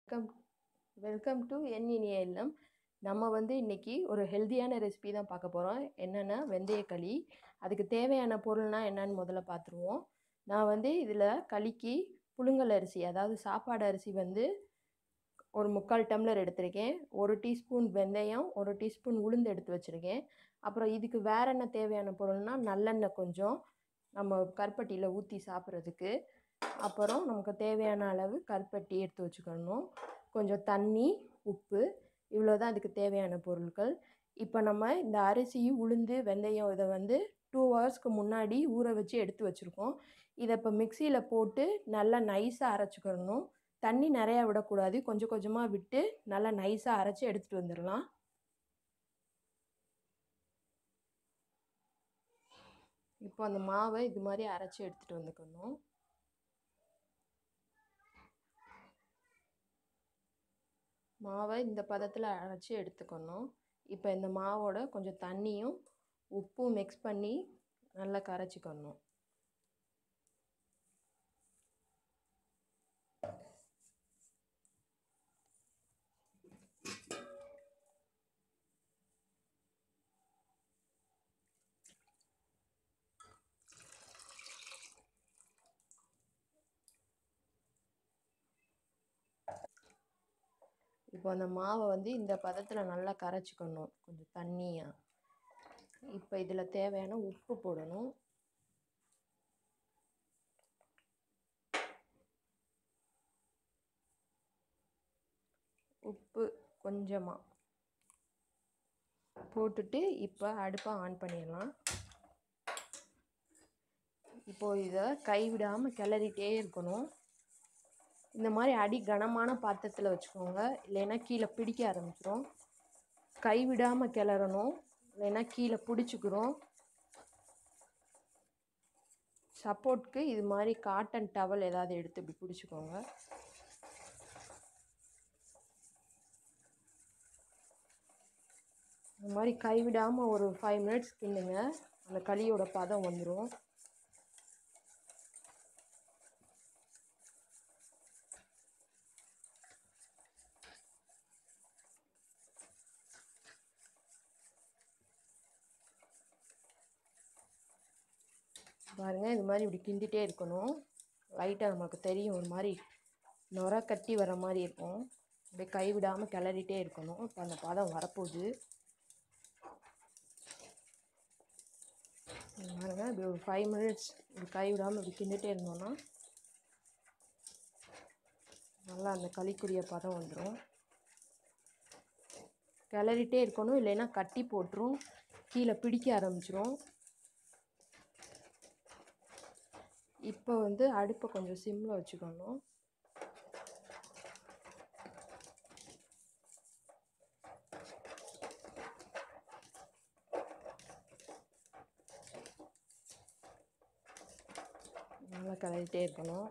welcome welcome to என் இனிய இல்லம் நம்ம வந்து இன்றைக்கி ஒரு ஹெல்த்தியான ரெசிபி தான் பார்க்க போகிறோம் என்னென்னா வெந்தயக்களி அதுக்கு தேவையான பொருள்னால் என்னன்னு முதல்ல பார்த்துருவோம் நான் வந்து இதில் களிக்கு புழுங்கல் அரிசி அதாவது சாப்பாடு அரிசி வந்து ஒரு முக்கால் டம்ளர் எடுத்திருக்கேன் ஒரு டீஸ்பூன் வெந்தயம் ஒரு டீஸ்பூன் உளுந்து எடுத்து வச்சுருக்கேன் அப்புறம் இதுக்கு வேற என்ன தேவையான பொருள்னால் நல்லெண்ணெய் கொஞ்சம் நம்ம கருப்பட்டியில் ஊற்றி சாப்பிட்றதுக்கு அப்புறம் நமக்கு தேவையான அளவு கருப்பட்டி எடுத்து வச்சுக்கணும் கொஞ்சம் தண்ணி உப்பு இவ்வளோ தான் அதுக்கு தேவையான பொருட்கள் இப்போ நம்ம இந்த அரிசி உளுந்து வெந்தயம் இதை வந்து டூ ஹவர்ஸ்க்கு முன்னாடி ஊற வச்சு எடுத்து வச்சுருக்கோம் இதை இப்போ மிக்சியில் போட்டு நல்லா நைஸாக அரைச்சிக்கிறணும் தண்ணி நிறையா விடக்கூடாது கொஞ்சம் கொஞ்சமாக விட்டு நல்லா நைஸாக அரைச்சி எடுத்துகிட்டு வந்துடலாம் இப்போ அந்த மாவை இது மாதிரி அரைச்சி எடுத்துகிட்டு வந்துக்கணும் மாவை இந்த பதத்தில் அரைச்சி எடுத்துக்கணும் இப்போ இந்த மாவோட கொஞ்சம் தண்ணியும் உப்பும் மிக்ஸ் பண்ணி நல்லா கரைச்சிக்கணும் இப்போ அந்த மாவை வந்து இந்த பதத்தில் நல்லா கரைச்சிக்கணும் கொஞ்சம் தண்ணியாக இப்போ இதில் தேவையான உப்பு போடணும் உப்பு கொஞ்சமாக போட்டுட்டு இப்போ அடுப்பை ஆன் பண்ணிடலாம் இப்போது இதை கைவிடாமல் கிளறிட்டே இருக்கணும் இந்த மாதிரி அடி கனமான பாத்திரத்தில் வச்சுக்கோங்க இல்லைன்னா கீழே பிடிக்க ஆரம்பிச்சிடும் கைவிடாமல் கிளறணும் இல்லைன்னா கீழே பிடிச்சிக்கிறோம் சப்போர்ட்க்கு இது மாதிரி காட்டன் டவல் ஏதாவது எடுத்து இப்படி பிடிச்சிக்கோங்க இந்த மாதிரி கைவிடாமல் ஒரு ஃபைவ் மினிட்ஸ் கிண்டுங்க அந்த களியோட பதம் வந்துடும் பாருங்கள் இது மாதிரி இப்படி கிண்டிகிட்டே இருக்கணும் லைட்டாக நமக்கு தெரியும் ஒரு மாதிரி நுர கட்டி வர மாதிரி இருக்கும் அப்படியே கைவிடாமல் கிளறிட்டே இருக்கணும் இப்போ அந்த பதம் வரப்போகுது பாருங்க இப்படி ஒரு ஃபைவ் மினிட்ஸ் இப்படி கைவிடாமல் இப்படி கிண்டிகிட்டே இருந்தோன்னா நல்லா அந்த களிக்குரிய பதம் வந்துடும் கிளறிட்டே இருக்கணும் இல்லைன்னா கட்டி போட்டுரும் கீழே பிடிக்க ஆரம்பிச்சிரும் இப்போ வந்து அடுப்பை கொஞ்சம் சிம்மில் வச்சுக்கணும் நல்லா கலரிட்டே இருக்கணும்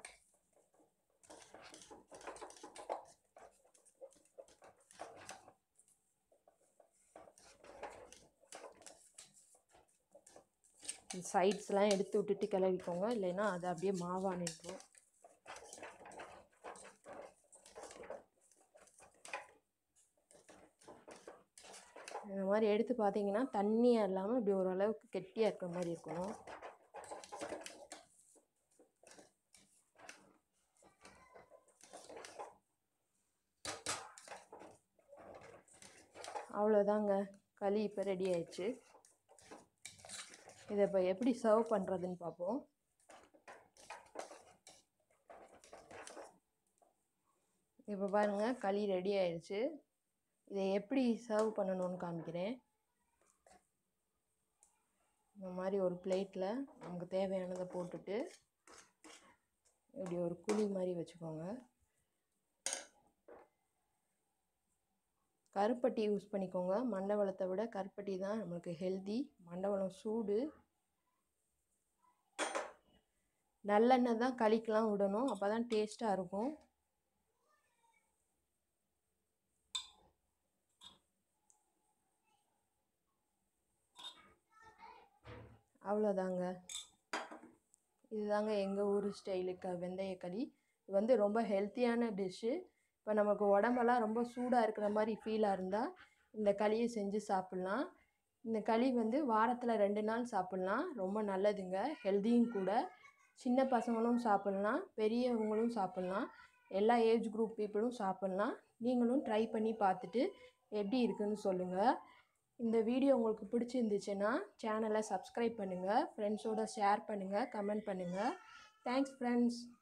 சைட்ஸ்லாம் எடுத்து விட்டுட்டு கிளறிக்கோங்க இல்லைன்னா அது அப்படியே மாவா நின்றும் இந்த மாதிரி எடுத்து பார்த்தீங்கன்னா தண்ணியாக இல்லாமல் இப்படி ஓரளவுக்கு கெட்டியாக இருக்கிற மாதிரி இருக்கணும் அவ்வளோதாங்க களி இப்போ ரெடி ஆயிடுச்சு இதை இப்போ எப்படி சர்வ் பண்ணுறதுன்னு பார்ப்போம் இப்போ பாருங்கள் களி ரெடி ஆயிடுச்சு இதை எப்படி சர்வ் பண்ணணும்னு காமிக்கிறேன் இந்த மாதிரி ஒரு பிளேட்டில் நமக்கு தேவையானதை போட்டுட்டு இப்படி ஒரு குழி மாதிரி வச்சுக்கோங்க கருப்பட்டி யூஸ் பண்ணிக்கோங்க மண்டவளத்தை விட கருப்பட்டி தான் நம்மளுக்கு ஹெல்தி மண்டவளம் சூடு நல்லெண்ணெய் தான் களிக்கெலாம் விடணும் அப்போ தான் டேஸ்ட்டாக இருக்கும் அவ்வளோதாங்க இதுதாங்க எங்கள் ஊர் ஸ்டைலுக்கு வெந்தயக்களி இது வந்து ரொம்ப ஹெல்த்தியான டிஷ்ஷு இப்போ நமக்கு உடம்பெல்லாம் ரொம்ப சூடாக இருக்கிற மாதிரி ஃபீலாக இருந்தால் இந்த களியை செஞ்சு சாப்பிட்லாம் இந்த களி வந்து வாரத்தில் ரெண்டு நாள் சாப்பிட்லாம் ரொம்ப நல்லதுங்க ஹெல்தியும் கூட சின்ன பசங்களும் சாப்பிட்லாம் பெரியவங்களும் சாப்பிட்லாம் எல்லா ஏஜ் குரூப் பீப்புளும் சாப்பிட்லாம் நீங்களும் ட்ரை பண்ணி பார்த்துட்டு எப்படி இருக்குன்னு சொல்லுங்கள் இந்த வீடியோ உங்களுக்கு பிடிச்சிருந்துச்சுன்னா சேனலை சப்ஸ்கிரைப் பண்ணுங்கள் ஃப்ரெண்ட்ஸோட ஷேர் பண்ணுங்கள் கமெண்ட் பண்ணுங்கள் தேங்க்ஸ் ஃப்ரெண்ட்ஸ்